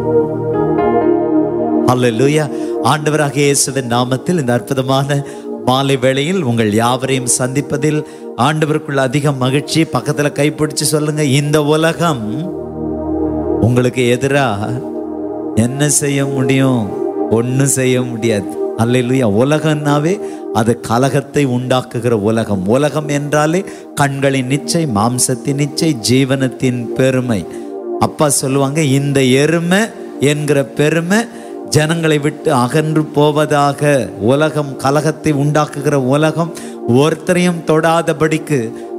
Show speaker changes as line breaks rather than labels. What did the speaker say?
அல்லேலூயா ஆண்டவராக இயேசுவின் நாமத்தில் இந்த அற்புதமான மாலை வேளையில் உங்கள் யாவரையும் சந்திப்பதில் ஆண்டவருக்குள்ள அதிக மகிழ்ச்சி பக்கத்துல கைப்பிடிச்சு சொல்லுங்க இந்த உலகம் உங்களுக்கு எதிரா என்ன செய்ய முடியும் ஒன்றும் செய்ய முடியாது அல்லேலூயா உலகம்னாவே அது கலகத்தை உண்டாக்குகிற உலகம் உலகம் என்றாலே கண்களின் நிச்சை மாம்சத்தின் நிச்சை ஜீவனத்தின் பெருமை அப்பா சொல்லுவாங்க இந்த எருமை என்கிற பெருமை ஜனங்களை விட்டு அகன்று போவதாக உலகம் கலகத்தை உண்டாக்குகிற உலகம் ஒருத்தரையும் தொடாதபடிக்கு